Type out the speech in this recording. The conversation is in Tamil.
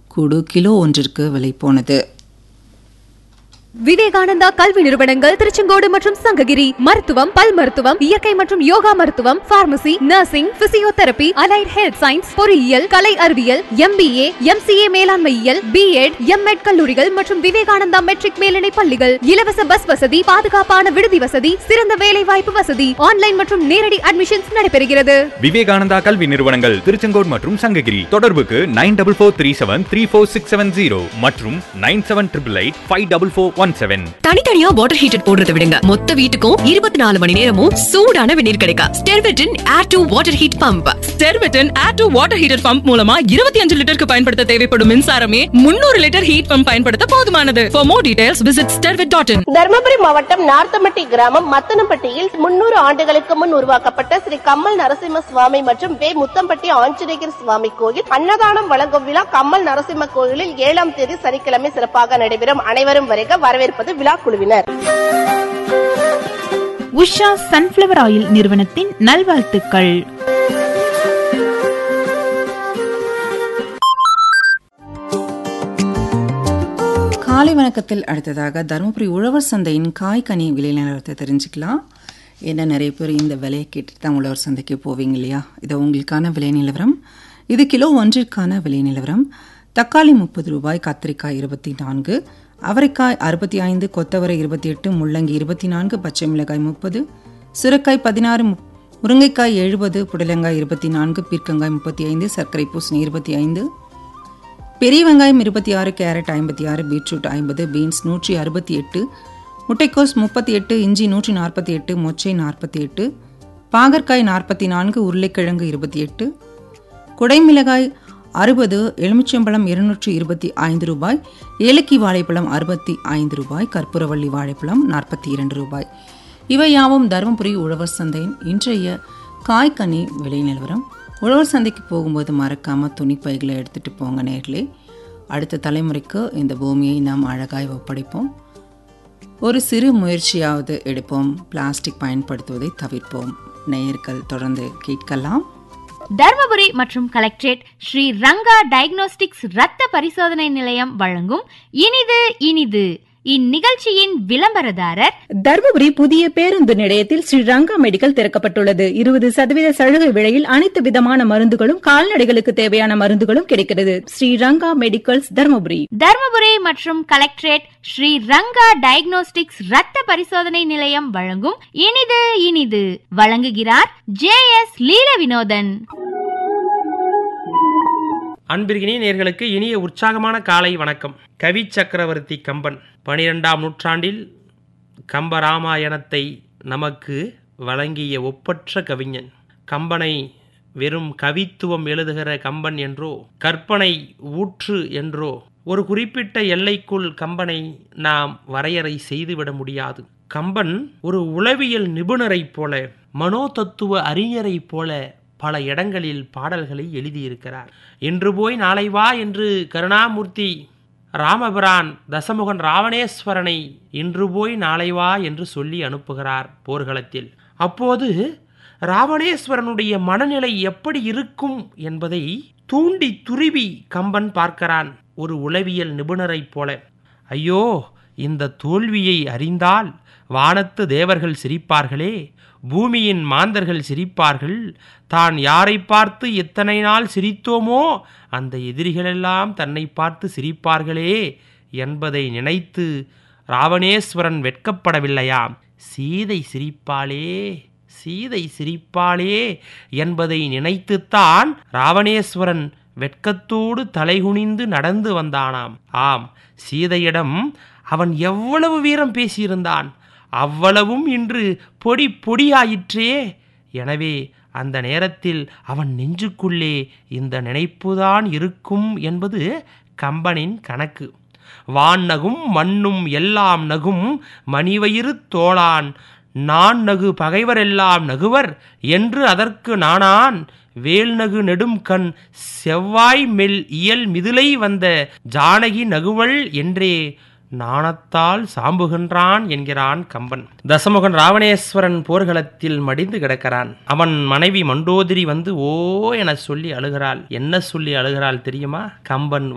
கூடு கிலோ ஒன்றிற்கு விலை போனது விவேகானந்தா கல்வி நிறுவனங்கள் திருச்செங்கோடு மற்றும் சங்ககிரி மருத்துவம் பல் மருத்துவம் இயற்கை மற்றும் யோகா மருத்துவம் pharmacy nursing physiotherapy allied health science பொறியியல் கலை அறிவியல் எம்பிஏ எம்சிஏ மேலாண்மையியல் பிஎட் எம்எட் கல்லூரிகள் மற்றும் விவேகானந்தா மெட்ரிக் மேல்நிலை பள்ளிகள் இலவச பஸ் வசதி பாதுகாப்பான விடுதி வசதி சிறந்த வேலை வாய்ப்பு வசதி ஆன்லைன் மற்றும் நேரடி அட்மிஷன்ஸ் நடைபெறுகிறது விவேகானந்தா கல்வி நிறுவனங்கள் திருச்செங்கோடு மற்றும் சங்ககிரி தொடர்புக்கு nine double four three seven three four six seven zero மற்றும் nine seven triple eight five double four one seven தனித்தனியா வாட்டர் ஹீட்டர் போடுறத விடுங்க மொத்த வீட்டுக்கும் இருபத்தி நாலு மணி நேரமும் சூடான வெந்நீர் கிடைக்கும் ஸ்டெர்வெட்டின் air to water heat pump ஸ்டெர்வெட்டின் air to water heater pump மூலமா இருபத்தி அஞ்சு லிட்டருக்கு பயன்படுத்த தேவைப்படும் மின்சாரமே முன்னூறு லிட்டர் ஹீட் பம்ப் பயன்படுத்த போதுமானது for more details visit Sterwet dot in Dharmapuri மாவட்டம் நார்த்தமட்டி கிராமம் மத்தனப்பட்டியில் முன்னூறு ஆண்டுகளுக்கு முன் உருவாக்கப்பட்ட ஸ்ரீ கம்மல் நரசிம்ம சுவாமி மற்றும் வே முத்தம்பட்டி ஆஞ்சநேயர் சுவாமி கோயில் அன்னதானம் வழங்கும் விழா கம்மல் நரசிம்ம கோயிலில் ஏழாம் தேதி சனிக்கிழமை சிறப்பாக நடைபெறும் அனைவரும் வருக வரவேற்பது விழா குழுவினர் உஷா சன்ஃப்ளவர் ஆயில் நிறுவனத்தின் நல்வாழ்த்துக்கள் காலை வணக்கத்தில் அடுத்ததாக தருமபுரி உழவர் சந்தையின் காய் கனி விலை நிலவரத்தை தெரிஞ்சுக்கலாம் ஏன்னா நிறைய பேர் இந்த விலையை கேட்டுட்டு தான் உழவர் சந்தைக்கு போவீங்க இல்லையா இது உங்களுக்கான விலை நிலவரம் இது கிலோ ஒன்றிற்கான விலை நிலவரம் தக்காளி முப்பது ரூபாய் கத்திரிக்காய் இருபத்தி நான்கு அவரைக்காய் அறுபத்தி ஐந்து கொத்தவரை இருபத்தி எட்டு முள்ளங்கி இருபத்தி நான்கு பச்சை மிளகாய் முப்பது சுரக்காய் பதினாறு மு- முருங்கைக்காய் எழுபது புடலங்காய் இருபத்தி நான்கு பீர்க்கங்காய் முப்பத்தி ஐந்து சர்க்கரை பூசணி இருபத்தி ஐந்து பெரிய வெங்காயம் இருபத்தி ஆறு கேரட் ஐம்பத்தி ஆறு பீட்ரூட் ஐம்பது பீன்ஸ் நூற்றி அறுபத்தி எட்டு முட்டைக்கோஸ் முப்பத்தி எட்டு இஞ்சி நூற்றி நாற்பத்தி எட்டு மொச்சை நாற்பத்தி எட்டு பாகற்காய் நாற்பத்தி நான்கு உருளைக்கிழங்கு இருபத்தி எட்டு குடைமிளகாய் அறுபது எலுமிச்சம்பழம் இருநூற்றி இருபத்தி ஐந்து ரூபாய் ஏலக்கி வாழைப்பழம் அறுபத்தி ஐந்து ரூபாய் கற்பூரவள்ளி வாழைப்பழம் நாற்பத்தி இரண்டு ரூபாய் இவை யாவும் தருமபுரி உழவர் சந்தையின் இன்றைய காய்கனி விலை நிலவரம் உழவர் சந்தைக்கு போகும்போது மறக்காமல் துணிப்பைகளை எடுத்துகிட்டு போங்க நேர்களே அடுத்த தலைமுறைக்கு இந்த பூமியை நாம் அழகாய் ஒப்படைப்போம் ஒரு சிறு முயற்சியாவது எடுப்போம் பிளாஸ்டிக் பயன்படுத்துவதை தவிர்ப்போம் நேயர்கள் தொடர்ந்து கேட்கலாம் தர்மபுரி மற்றும் கலெக்டரேட் ஸ்ரீ ரங்கா டயக்னோஸ்டிக்ஸ் இரத்த பரிசோதனை நிலையம் வழங்கும் இனிது இனிது இந்நிகழ்ச்சியின் விளம்பரதாரர் தர்மபுரி புதிய பேருந்து நிலையத்தில் ஸ்ரீ ரங்கா மெடிக்கல் திறக்கப்பட்டுள்ளது இருபது சதவீத சலுகை விலையில் அனைத்து விதமான மருந்துகளும் கால்நடைகளுக்கு தேவையான மருந்துகளும் கிடைக்கிறது ஸ்ரீ ரங்கா மெடிக்கல்ஸ் தர்மபுரி தர்மபுரி மற்றும் கலெக்டரேட் ஸ்ரீ ரங்கா டயக்னோஸ்டிக்ஸ் இரத்த பரிசோதனை நிலையம் வழங்கும் இனிது இனிது வழங்குகிறார் ஜே எஸ் லீல வினோதன் அன்பிற்கினிய நேர்களுக்கு இனிய உற்சாகமான காலை வணக்கம் கவி சக்கரவர்த்தி கம்பன் பனிரெண்டாம் நூற்றாண்டில் கம்பராமாயணத்தை நமக்கு வழங்கிய ஒப்பற்ற கவிஞன் கம்பனை வெறும் கவித்துவம் எழுதுகிற கம்பன் என்றோ கற்பனை ஊற்று என்றோ ஒரு குறிப்பிட்ட எல்லைக்குள் கம்பனை நாம் வரையறை செய்துவிட முடியாது கம்பன் ஒரு உளவியல் நிபுணரைப் போல மனோதத்துவ அறிஞரைப் போல பல இடங்களில் பாடல்களை எழுதியிருக்கிறார் இன்று போய் நாளை வா என்று கருணாமூர்த்தி ராமபிரான் தசமுகன் ராவணேஸ்வரனை இன்று போய் நாளை வா என்று சொல்லி அனுப்புகிறார் போர்க்களத்தில் அப்போது ராவணேஸ்வரனுடைய மனநிலை எப்படி இருக்கும் என்பதை தூண்டி துருவி கம்பன் பார்க்கிறான் ஒரு உளவியல் நிபுணரைப் போல ஐயோ இந்த தோல்வியை அறிந்தால் வானத்து தேவர்கள் சிரிப்பார்களே பூமியின் மாந்தர்கள் சிரிப்பார்கள் தான் யாரை பார்த்து எத்தனை நாள் சிரித்தோமோ அந்த எதிரிகளெல்லாம் தன்னை பார்த்து சிரிப்பார்களே என்பதை நினைத்து ராவணேஸ்வரன் வெட்கப்படவில்லையாம் சீதை சிரிப்பாளே சீதை சிரிப்பாளே என்பதை நினைத்துத்தான் ராவணேஸ்வரன் வெட்கத்தோடு தலைகுனிந்து நடந்து வந்தானாம் ஆம் சீதையிடம் அவன் எவ்வளவு வீரம் பேசியிருந்தான் அவ்வளவும் இன்று பொடி பொடியாயிற்றே எனவே அந்த நேரத்தில் அவன் நெஞ்சுக்குள்ளே இந்த நினைப்புதான் இருக்கும் என்பது கம்பனின் கணக்கு வான் நகும் மண்ணும் எல்லாம் நகும் மணிவயிறு தோளான் நான் நகு பகைவரெல்லாம் நகுவர் என்று அதற்கு நானான் வேல் நகு நெடும் கண் செவ்வாய் மெல் இயல் மிதிலை வந்த ஜானகி நகுவள் என்றே நாணத்தால் சாம்புகின்றான் என்கிறான் கம்பன் தசமுகன் ராவணேஸ்வரன் போர்க்களத்தில் மடிந்து கிடக்கிறான் அவன் மனைவி மண்டோதிரி வந்து ஓ என சொல்லி அழுகிறாள் என்ன சொல்லி அழுகிறாள் தெரியுமா கம்பன்